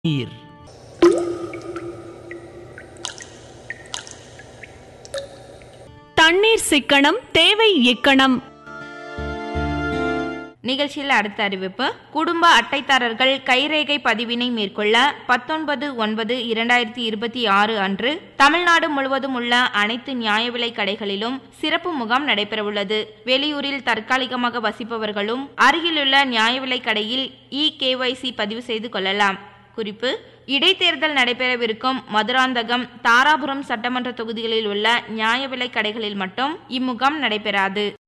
நீர் தண்ணீர் சிக்கனம் தேவை இக்கணம் நிகழ்ச்சியில் அடுத்த அறிவிப்பு குடும்ப அட்டைதாரர்கள் கைரேகை பதிவினை மேற்கொள்ள பத்தொன்பது ஒன்பது இரண்டாயிரத்தி இருபத்தி ஆறு அன்று தமிழ்நாடு முழுவதும் உள்ள அனைத்து நியாய விலை கடைகளிலும் சிறப்பு முகாம் நடைபெறவுள்ளது வெளியூரில் தற்காலிகமாக வசிப்பவர்களும் அருகிலுள்ள நியாய விலை கடையில் இ கேஒய்சி பதிவு செய்து கொள்ளலாம் குறிப்பு இடைத்தேர்தல் நடைபெறவிருக்கும் மதுராந்தகம் தாராபுரம் சட்டமன்ற தொகுதிகளில் உள்ள நியாய விலை கடைகளில் மட்டும் இம்முகாம் நடைபெறாது